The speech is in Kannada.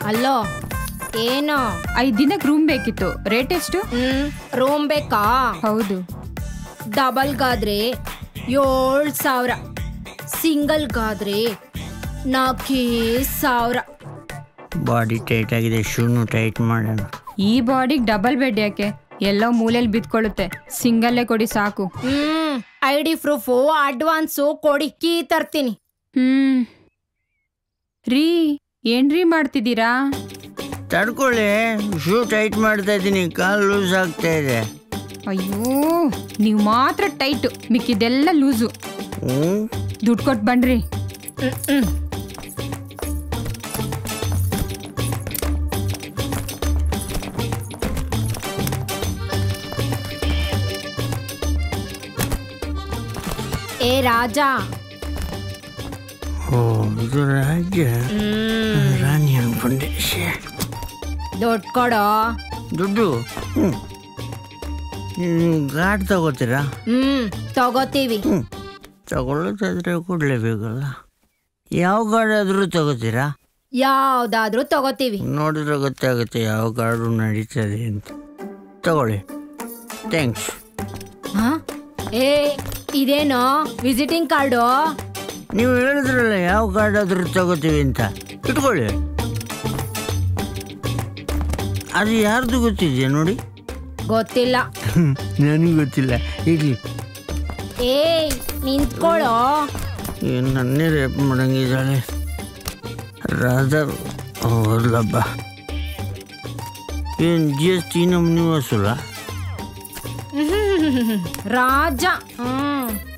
ಅಲ್ಲೋ ಏನು ಐದ್ ದಿನಕ್ಕೆ ರೂಮ್ ಬೇಕಿತ್ತು ರೇಟ್ ಎಷ್ಟು ಹ್ಮ್ ರೂಮ್ ಬೇಕಾ ಹೌದು ಡಬಲ್ಗಾದ್ರೆ ಏಳು ಸಾವಿರ ಸಿಂಗಲ್ಗಾದ್ರೆ ನಾಲ್ಕೇ ಸಾವಿರ ಬಾಡಿ ಟೈಟ್ ಆಗಿದೆ ಶೂನು ಟೈಟ್ ಮಾಡೋಣ ಈ ಬಾಡಿಗೆ ಡಬಲ್ ಬೆಡ್ ಯಾಕೆ ಎಲ್ಲೋ ಮೂಲೆಯಲ್ಲಿ ಬಿದ್ಕೊಳ್ಳುತ್ತೆ ಸಿಂಗಲ್ಲೇ ಕೊಡಿ ಸಾಕು ಹ್ಮ್ ಐ ಡಿ ಪ್ರೂಫು ಅಡ್ವಾನ್ಸು ಕೊಡಿ ಕೀ ತರ್ತೀನಿ ಹ್ಮ್ ರೀ ಏನ್ರೀ ಮಾಡ್ತಿದ್ದೀರಾ ತಡ್ಕೊಳ್ಳಿ ಶೂ ಟೈಟ್ ಮಾಡ್ತಾ ಇದ್ದೀನಿ ಕಾಲು ಲೂಸ್ ಆಗ್ತಾ ಇದೆ ಅಯ್ಯೋ ನೀವು ಮಾತ್ರ ಟೈಟ್ ಮಿಕ್ಕಿದೆಲ್ಲ ಲೂಸು ಹ್ಞೂ ದುಡ್ಡು ಕೊಟ್ಟು ಬನ್ರಿ ಹ್ಮ್, ಹ್ಮ್. ಏ ರಾಜ ಓ ಇದು ರಾಜ್ಯ ಹ್ಮ್ ರಾಣಿ ಅನ್ಕೊಂಡೆ ಶ್ಯೆ. ದುಡ್ಡು ಕೊಡೋ ದುಡ್ಡು ಹ್ಞೂ ಗಾಡ್ ತಗೋತೀರಾ ಹ್ಮ್ ತಗೋತೀವಿ ಹ್ಞೂ ತಗೊಳ್ಳೋದಾದ್ರೆ ಕೊಡಲೇಬೇಕಲ್ಲ ಯಾವ ಗಾಡಾದರೂ ತಗೋತೀರಾ ಯಾವ್ದಾದ್ರೂ ತಗೋತೀವಿ ನೋಡಿದ್ರೆ ಗೊತ್ತಾಗುತ್ತೆ ಯಾವ ಗಾಡು ನಡೀತದೆ ಅಂತ ತಗೊಳ್ಳಿ ಥ್ಯಾಂಕ್ಸ್ ಹ? ಏ ಇದೇನೋ ವಿಸಿಟಿಂಗ್ ಕಾರ್ಡು ನೀವು ಹೇಳಿದ್ರಲ್ಲ ಯಾವ ಗಾಡಾದರೂ ತಗೋತೀವಿ ಅಂತ ಇಟ್ಕೊಳ್ಳಿ ಅದು ಯಾರ್ದು ಗೊತ್ತಿದೆಯಾ ನೋಡಿ ಗೊತ್ತಿಲ್ಲ ನನಗೆ ಗೊತ್ತಿಲ್ಲ ಇರಲಿ ಏಯ್ ನಿಂತ್ಕೊಳ್ಳೋ ಏನು ನನ್ನೇ ರೇಪ್ ಮಾಡಂಗಿದ್ದಾಳೆ ರಾಧರ್ ಹೋದ್ಲಬ್ಬ ಏನು ಜಿ ಎಸ್ ಟಿ ನಮ್ನಿ ವಸೂಲ ರಾಜ ಹ್ಮ್